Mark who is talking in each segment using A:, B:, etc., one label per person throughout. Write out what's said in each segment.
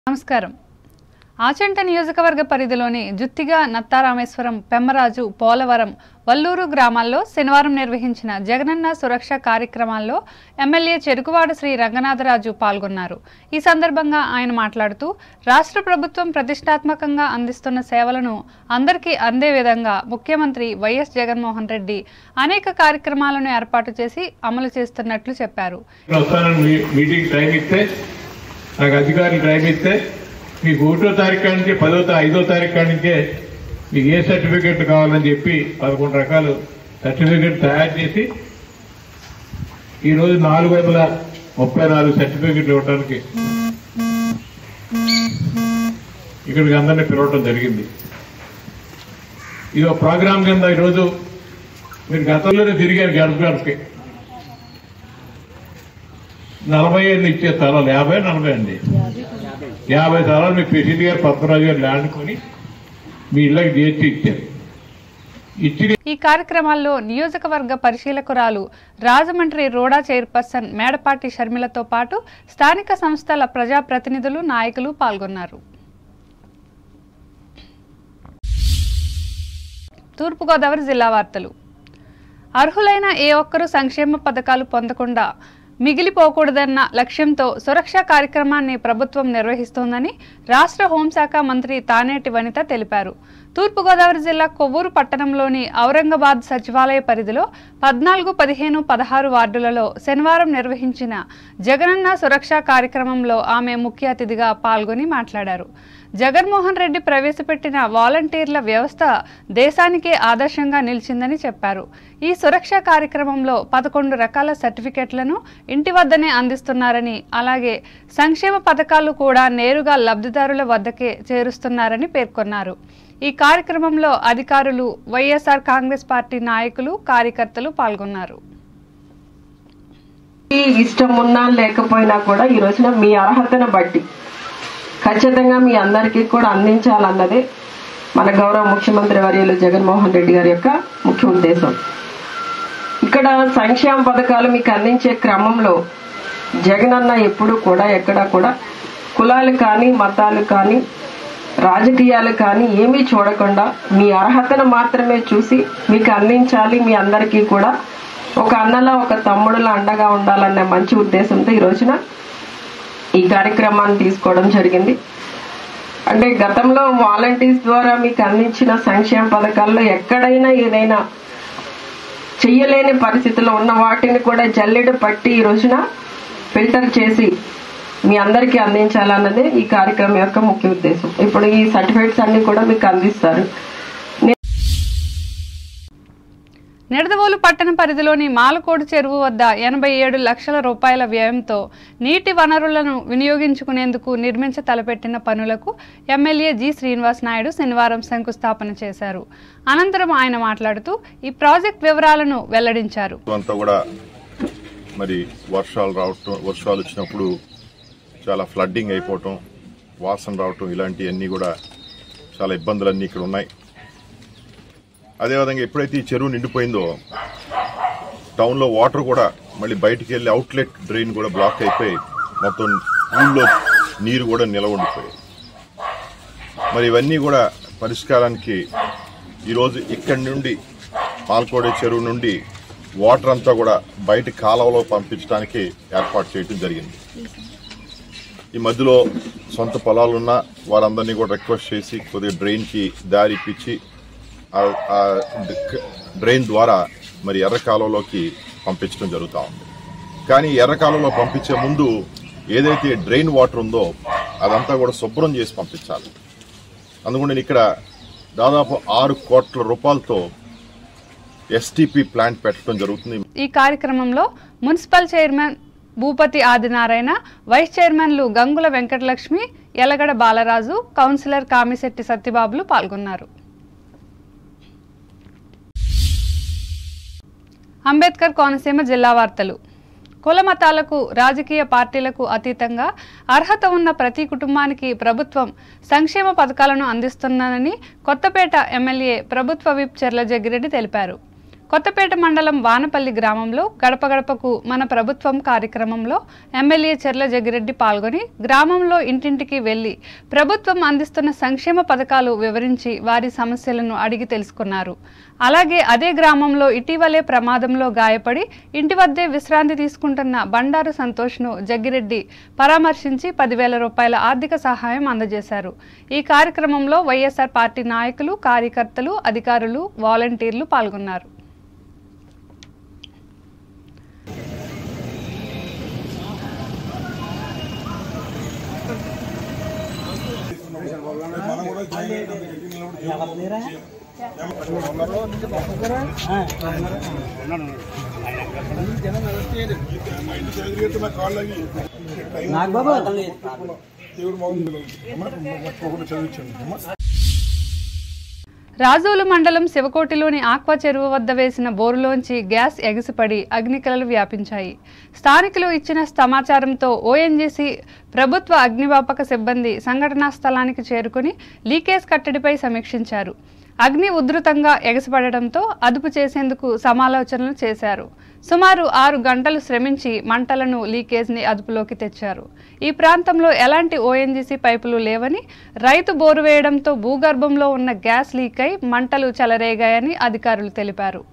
A: నమస్కారం ఆచంట నియోజకవర్గ పరిధిలోని జుత్తిగా నత్తారామేశ్వరం పెమ్మరాజు పోలవరం వల్లూరు గ్రామాల్లో శనివారం నిర్వహించిన జగనన్న సురక్ష కార్యక్రమాల్లో ఎమ్మెల్యే చెరుకువాడ శ్రీ రంగనాథరాజు పాల్గొన్నారు ఈ సందర్భంగా ఆయన మాట్లాడుతూ రాష్ట్ర ప్రభుత్వం ప్రతిష్టాత్మకంగా అందిస్తున్న సేవలను అందరికీ అందే విధంగా ముఖ్యమంత్రి వైఎస్ జగన్మోహన్ రెడ్డి అనేక కార్యక్రమాలను ఏర్పాటు చేసి అమలు చేస్తున్నట్లు చెప్పారు
B: ఇక్కడ వస్తానని మీ- మీటింగ్ టైం ఇస్తే నాకు అధికారులు టైం ఇస్తే మీకు ఒకటో తారీఖు కాడి నుంచి పదో తా- ఐదో తారీఖు కాడి నుంచే మీకు ఏ సర్టిఫికెట్ కావాలని చెప్పి పదకొండు రకాలు సర్టిఫికెట్ తయారు చేసి ఈరోజు నాలుగు వందల ముప్పై నాలుగు సర్టిఫికెట్లు ఇవ్వడానికి ఇక్కడికి అందరినీ పిలవటం జరిగింది ఇది ఒక ప్రోగ్రామ్ కింద ఈరోజు మీరు గతంలోనే తిరిగారు గడప గడపకి నలభై ఏళ్ళు ఇచ్చే స్థలాలు యాభై నలభై అండి యాభై స్థలాలు మీ ప్రెసిడెంట్ గారు పద్మరాజు గారు ల్యాండ్ కొని మీ ఇళ్ళకి చేర్చి ఇచ్చారు ఇచ్చి
A: ఈ కార్యక్రమాల్లో నియోజకవర్గ పరిశీలకురాలు రాజమండ్రి రోడా చైర్పర్సన్ మేడపాటి షర్మిలతో పాటు స్థానిక సంస్థల ప్రజాప్రతినిధులు నాయకులు పాల్గొన్నారు తూర్పుగోదావరి జిల్లా వార్తలు అర్హులైన ఏ ఒక్కరూ సంక్షేమ పథకాలు పొందకుండా మిగిలిపోకూడదన్న లక్ష్యంతో సురక్ష కార్యక్రమాన్ని ప్రభుత్వం నిర్వహిస్తోందని రాష్ట్ర హోంశాఖ మంత్రి తానేటి వనిత తెలిపారు తూర్పుగోదావరి జిల్లా కొవ్వూరు పట్టణంలోని ఔరంగాబాద్ సచివాలయ పరిధిలో పద్నాలుగు పదిహేను పదహారు వార్డులలో శనివారం నిర్వహించిన జగనన్న సురక్ష కార్యక్రమంలో ఆమె ముఖ్య అతిథిగా పాల్గొని మాట్లాడారు జగన్మోహన్ రెడ్డి ప్రవేశపెట్టిన వాలంటీర్ల వ్యవస్థ దేశానికే ఆదర్శంగా నిలిచిందని చెప్పారు ఈ సురక్ష కార్యక్రమంలో పదకొండు రకాల సర్టిఫికెట్లను ఇంటి వద్దనే అందిస్తున్నారని అలాగే సంక్షేమ పథకాలు కూడా నేరుగా లబ్ధిదారుల వద్దకే చేరుస్తున్నారని పేర్కొన్నారు ఈ కార్యక్రమంలో అధికారులు వైఎస్ఆర్ కాంగ్రెస్ పార్టీ నాయకులు కార్యకర్తలు పాల్గొన్నారు
C: ఈ ఇష్టం ఉన్నా లేకపోయినా కూడా ఈ రోజున మీ అర్హతను బట్టి ఖచ్చితంగా మీ అందరికీ కూడా అందించాలన్నదే మన గౌరవ ముఖ్యమంత్రి వర్యులు జగన్మోహన్ రెడ్డి గారి యొక్క ముఖ్య ఉద్దేశం ఇక్కడ సంక్షేమ పథకాలు మీకు అందించే క్రమంలో జగనన్న ఎప్పుడు కూడా ఎక్కడ కూడా కులాలు కానీ మతాలు కానీ రాజకీయాలు కానీ ఏమీ చూడకుండా మీ అర్హతను మాత్రమే చూసి మీకు అందించాలి మీ అందరికీ కూడా ఒక అన్నలా ఒక తమ్ముడులా అండగా ఉండాలనే మంచి ఉద్దేశంతో ఈ రోజున ఈ కార్యక్రమాన్ని తీసుకోవడం జరిగింది అంటే గతంలో వాలంటీర్స్ ద్వారా మీకు అందించిన సంక్షేమ పథకాల్లో ఎక్కడైనా ఏదైనా చెయ్యలేని పరిస్థితిలో ఉన్న వాటిని కూడా జల్లెడ పట్టి ఈ రోజున ఫిల్టర్ చేసి మీ అందరికీ అందించాలన్నదే ఈ కార్యక్రమం యొక్క ముఖ్య ఉద్దేశం ఇప్పుడు ఈ సర్టిఫికేట్స్ అన్ని కూడా మీకు అందిస్తారు
A: నిడదవోలు పట్టణ పరిధిలోని మాలకోడు చెరువు వద్ద ఎనభై ఏడు లక్షల రూపాయల వ్యయంతో నీటి వనరులను వినియోగించుకునేందుకు నిర్మించ తలపెట్టిన పనులకు ఎమ్మెల్యే జి శ్రీనివాస్ నాయుడు శనివారం శంకుస్థాపన చేశారు అనంతరం ఆయన మాట్లాడుతూ ఈ ప్రాజెక్ట్ వివరాలను వెల్లడించారు
D: అంతా కూడా మరి వర్షాలు రావటం వర్షాలు వచ్చినప్పుడు చాలా ఫ్లడ్డింగ్ అయిపోవటం వాసన రావటం ఇలాంటివన్నీ కూడా చాలా ఇబ్బందులన్నీ ఇక్కడ ఉన్నాయి అదేవిధంగా ఎప్పుడైతే ఈ చెరువు నిండిపోయిందో టౌన్లో వాటర్ కూడా మళ్ళీ బయటికి వెళ్ళి అవుట్లెట్ డ్రైన్ కూడా బ్లాక్ అయిపోయి మొత్తం ఊళ్ళో నీరు కూడా నిలవ ఉండిపోయాయి మరి ఇవన్నీ కూడా పరిష్కారానికి ఈరోజు ఇక్కడి నుండి పాల్కోడే చెరువు నుండి వాటర్ అంతా కూడా బయట కాలువలో పంపించడానికి ఏర్పాటు చేయడం జరిగింది ఈ మధ్యలో సొంత పొలాలున్న వారందరినీ కూడా రిక్వెస్ట్ చేసి కొద్దిగా డ్రైన్కి దారి ఇప్పించి ఆ- ఆ డ్రైన్ ద్వారా మరి ఎర్ర కాలువలోకి పంపించడం జరుగుతూ ఉంది కానీ ఎర్ర కాలువలో పంపించే ముందు ఏదైతే డ్రైన్ వాటర్ ఉందో అదంతా కూడా శుభ్రం చేసి పంపించాలి అందుకని నేను ఇక్కడ దాదాపు ఆరు కోట్ల రూపాయలతో ఎస్టీపీ ప్లాంట్ పెట్టడం జరుగుతుంది
A: ఈ కార్యక్రమంలో municipal chairman Bhupathi Adinarayana vice చైర్మన్లు గంగుల వెంకటలక్ష్మి ఎలగడ బాలరాజు కౌన్సిలర్ కామిశెట్టి సత్యబాబులు పాల్గొన్నారు అంబేద్కర్ కోనసీమ జిల్లా వార్తలు కుల మతాలకు రాజకీయ పార్టీలకు అతీతంగా అర్హత ఉన్న ప్రతి కుటుంబానికి ప్రభుత్వం సంక్షేమ పథకాలను అందిస్తున్నానని కొత్తపేట ఎమ్మెల్యే ప్రభుత్వ విప్ చెర్ల జగ్గిరెడ్డి తెలిపారు కొత్తపేట మండలం వానపల్లి గ్రామంలో గడప గడపకు మన ప్రభుత్వం కార్యక్రమంలో ఎమ్మెల్యే చెర్ల జగ్గిరెడ్డి పాల్గొని గ్రామంలో ఇంటింటికి వెళ్లి ప్రభుత్వం అందిస్తున్న సంక్షేమ పథకాలు వివరించి వారి సమస్యలను అడిగి తెలుసుకున్నారు అలాగే అదే గ్రామంలో ఇటీవలే ప్రమాదంలో గాయపడి ఇంటి వద్దే విశ్రాంతి తీసుకుంటున్న బండారు సంతోష్ను జగ్గిరెడ్డి పరామర్శించి పదివేల రూపాయల ఆర్థిక సహాయం అందజేశారు ఈ కార్యక్రమంలో వైఎస్ఆర్ పార్టీ నాయకులు కార్యకర్తలు అధికారులు వాలంటీర్లు పాల్గొన్నారు
E: నాకు బాబు అతను
F: దేవుడు బాగుంది అమ్మ మర్చిపోకుండా చదివించండి అమ్మ
A: రాజోలు మండలం శివకోటిలోని ఆక్వా చెరువు వద్ద వేసిన బోరులోంచి గ్యాస్ ఎగిసిపడి అగ్నికలలు వ్యాపించాయి స్థానికులు ఇచ్చిన సమాచారంతో ఓఎన్జీసీ ప్రభుత్వ అగ్నిమాపక సిబ్బంది సంఘటనా స్థలానికి చేరుకుని లీకేజ్ కట్టడిపై సమీక్షించారు అగ్ని ఉధృతంగా ఎగసిపడడంతో అదుపు చేసేందుకు సమాలోచనలు చేశారు సుమారు ఆరు గంటలు శ్రమించి మంటలను లీకేజ్ని అదుపులోకి తెచ్చారు ఈ ప్రాంతంలో ఎలాంటి ఓఎన్జీసీ పైపులు లేవని రైతు బోరు వేయడంతో భూగర్భంలో ఉన్న గ్యాస్ లీక్ అయి మంటలు చెలరేగాయని అధికారులు తెలిపారు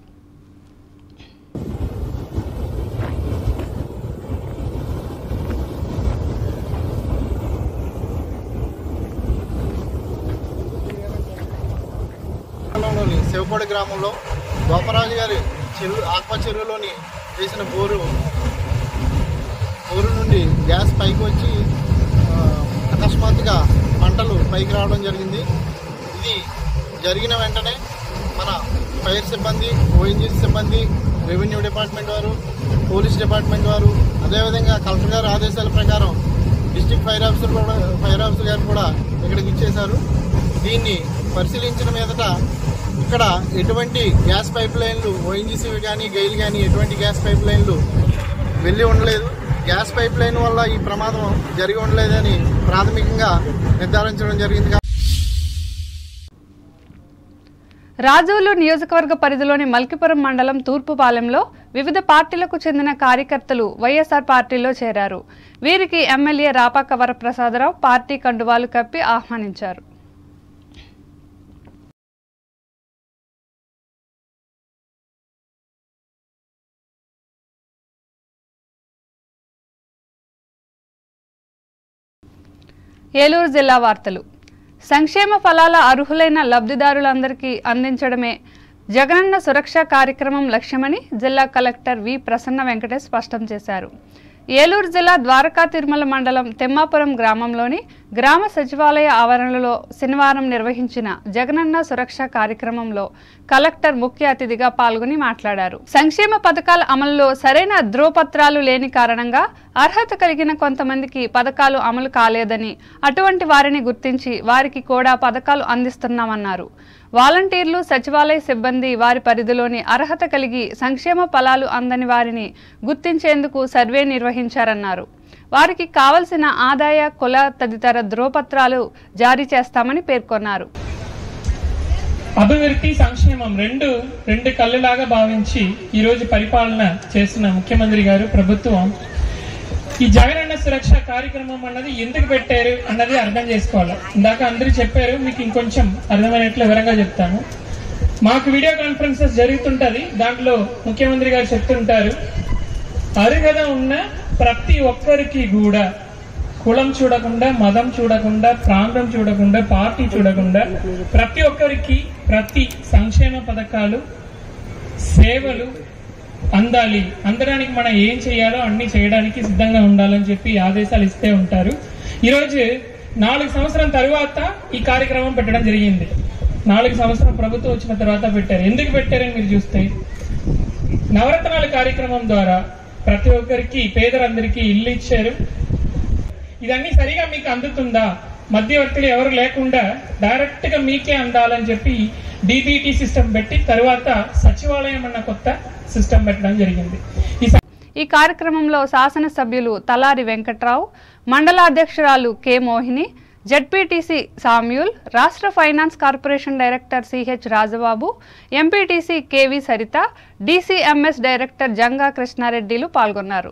G: మండలంలోని శివకోడి గ్రామంలో గోపరాజు గారి చెరువు ఆత్మ చెరువులోని వేసిన బోరు బోరు నుండి గ్యాస్ పైకి వచ్చి ఆ, అకస్మాత్తుగా మంటలు పైకి రావడం జరిగింది ఇది జరిగిన వెంటనే మన ఫైర్ సిబ్బంది ఓఎన్జీసీ సిబ్బంది రెవెన్యూ డిపార్ట్మెంట్ వారు పోలీస్ డిపార్ట్మెంట్ వారు అదేవిధంగా కలెక్టర్ గారి ఆదేశాల ప్రకారం డిస్టిక్ ఫైర్ ఆఫీసర్ కూడా ఫైర్ ఆఫీసర్ గారు కూడా ఇక్కడికి ఇచ్చేశారు దీన్ని పరిశీలించిన మీదట ఇక్కడ ఎటువంటి గ్యాస్ పైప్ లైన్లు ఓఎన్జీసీ కానీ గైల్ కానీ ఎటువంటి గ్యాస్ పైప్ లైన్లు వెళ్ళి ఉండలేదు గ్యాస్ పైప్ లైన్ వల్ల ఈ ప్రమాదం జరిగి ఉండలేదని ప్రాథమికంగా నిర్ధారించడం జరిగింది
A: రాజోలు నియోజకవర్గ పరిధిలోని మల్కిపురం మండలం తూర్పుపాలెంలో వివిధ పార్టీలకు చెందిన కార్యకర్తలు వైఎస్ఆర్ పార్టీలో చేరారు వీరికి ఎమ్మెల్యే రాపాక వరప్రసాదరావు పార్టీ కండువాలు కప్పి ఆహ్వానించారు ఏలూరు జిల్లా వార్తలు సంక్షేమ ఫలాల అర్హులైన లబ్ధిదారులందరికీ అందించడమే జగనన్న సురక్ష కార్యక్రమం లక్ష్యమని జిల్లా కలెక్టర్ వి ప్రసన్న వెంకటేష్ స్పష్టం చేశారు ఏలూరు జిల్లా ద్వారకా తిరుమల మండలం తెమ్మాపురం గ్రామంలోని గ్రామ సచివాలయ ఆవరణలో శనివారం నిర్వహించిన జగనన్న సురక్ష కార్యక్రమంలో కలెక్టర్ ముఖ్య అతిథిగా పాల్గొని మాట్లాడారు సంక్షేమ పథకాల అమలులో సరైన ధ్రువపత్రాలు లేని కారణంగా అర్హత కలిగిన కొంతమందికి పథకాలు అమలు కాలేదని అటువంటి వారిని గుర్తించి వారికి కూడా పథకాలు అందిస్తున్నామన్నారు వాలంటీర్లు సచివాలయ సిబ్బంది వారి పరిధిలోని అర్హత కలిగి సంక్షేమ ఫలాలు అందని వారిని గుర్తించేందుకు సర్వే నిర్వహించారన్నారు వారికి కావలసిన ఆదాయ కుల తదితర ధ్రువపత్రాలు జారీ చేస్తామని పేర్కొన్నారు
H: అభివృద్ధి సంక్షేమం రెండు రెండు కళ్ళులాగా భావించి ఈ రోజు పరిపాలన చేస్తున్న ముఖ్యమంత్రి గారు ప్రభుత్వం ఈ జగనన్న సురక్ష కార్యక్రమం అన్నది ఎందుకు పెట్టారు అన్నది అర్థం చేసుకోవాలి ఇందాక అందరూ చెప్పారు మీకు ఇంకొంచెం అర్థమైనట్లు వివరంగా చెప్తాను మాకు వీడియో కాన్ఫరెన్సెస్ జరుగుతుంటది దాంట్లో ముఖ్యమంత్రి గారు చెప్తుంటారు అర్హత ఉన్న ప్రతి ఒక్కరికి కూడా కులం చూడకుండా మతం చూడకుండా ప్రాంతం చూడకుండా పార్టీ చూడకుండా ప్రతి ఒక్కరికి ప్రతి సంక్షేమ పథకాలు సేవలు అందాలి అందడానికి మనం ఏం చేయాలో అన్ని చేయడానికి సిద్ధంగా ఉండాలని చెప్పి ఆదేశాలు ఇస్తే ఉంటారు ఈరోజు నాలుగు సంవత్సరం తరువాత ఈ కార్యక్రమం పెట్టడం జరిగింది నాలుగు సంవత్సరం ప్రభుత్వం వచ్చిన తర్వాత పెట్టారు ఎందుకు పెట్టారని మీరు చూస్తే నవరత్నాల కార్యక్రమం ద్వారా ప్రతి ఒక్కరికి పేదలందరికీ ఇల్లు ఇచ్చారు ఇదన్నీ సరిగా మీకు అందుతుందా మధ్యవర్తులు ఎవరు లేకుండా డైరెక్ట్ గా మీకే అందాలని చెప్పి డిబిటి సిస్టమ్ పెట్టి తర్వాత సచివాలయం అన్న కొత్త సిస్టమ్ పెట్టడం జరిగింది ఈ స-
A: ఈ కార్యక్రమంలో శాసనసభ్యులు తలారి వెంకట్రావు మండలాధ్యక్షురాలు కె మోహిని జడ్పీటీసీ సామ్యూల్ రాష్ట్ర finance corporation director CH Rajababu MPTC K V Saritha DCMS director Janga కృష్ణారెడ్డిలు పాల్గొన్నారు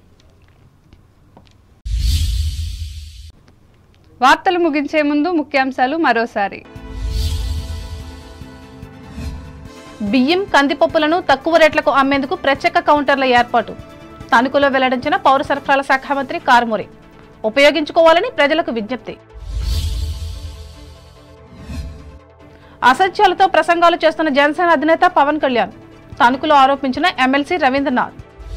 A: వార్తలు ముగించే ముందు ముఖ్యాంశాలు మరోసారి
I: బియ్యం కందిపప్పులను తక్కువ రేట్లకు అమ్మేందుకు ప్రత్యేక కౌంటర్ల ఏర్పాటు తణుకులో వెల్లడించిన పౌర సరఫరాల శాఖ మంత్రి కారుమూరి ఉపయోగించుకోవాలని ప్రజలకు విజ్ఞప్తి అసత్యాలతో ప్రసంగాలు చేస్తున్న జనసేన అధినేత పవన్ కళ్యాణ్ తణుకులో ఆరోపించిన ఎమ్మెల్సీ రవీంద్రనాథ్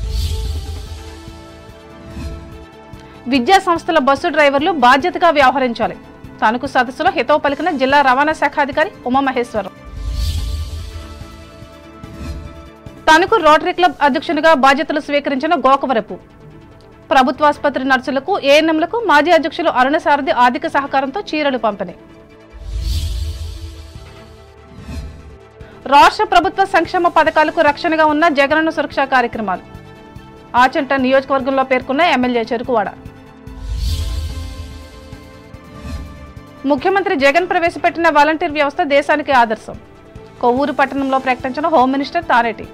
I: విద్యా సంస్థల బస్సు డ్రైవర్లు బాధ్యతగా వ్యవహరించాలి తణుకు సదస్సులో హితవు పలికిన జిల్లా రవాణా శాఖ అధికారి ఉమామహేశ్వరం తణుకు రోటరీ క్లబ్ అధ్యక్షునిగా బాధ్యతలు స్వీకరించిన గోకవరపు ప్రభుత్వాసుపత్రి నర్సులకు ఏఎన్ఎంలకు మాజీ అధ్యక్షులు అరుణ సారథి ఆర్థిక సహకారంతో చీరలు పంపిణీ రాష్ట్ర ప్రభుత్వ సంక్షేమ పథకాలకు రక్షణగా ఉన్న జగనన్న సురక్ష కార్యక్రమాలు ఆచంట నియోజకవర్గంలో పేర్కొన్న ఎమ్మెల్యే చెరుకువాడ ముఖ్యమంత్రి జగన్ ప్రవేశపెట్టిన వాలంటీర్ వ్యవస్థ దేశానికి ఆదర్శం కొవ్వూరు పట్టణంలో ప్రకటించిన హోమ్ మినిస్టర్ తారేటి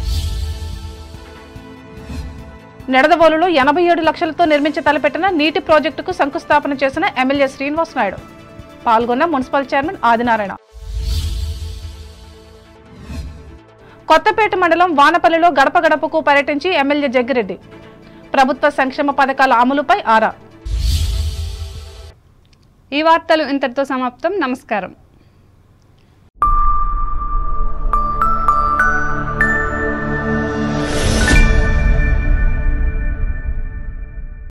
I: నిడదవోలులో ఎనభై ఏడు లక్షలతో నిర్మించి తలపెట్టిన నీటి ప్రాజెక్టుకు శంకుస్థాపన చేసిన ఎమ్మెల్యే శ్రీనివాస్ నాయుడు పాల్గొన్న మున్సిపల్ చైర్మన్ ఆదినారాయణ కొత్తపేట మండలం వానపల్లిలో గడప గడపకు పర్యటించి ఎమ్మెల్యే జగ్గిరెడ్డి ప్రభుత్వ సంక్షేమ పథకాల అమలుపై ఆరా
A: ఈ వార్తలు ఇంతటితో సమాప్తం నమస్కారం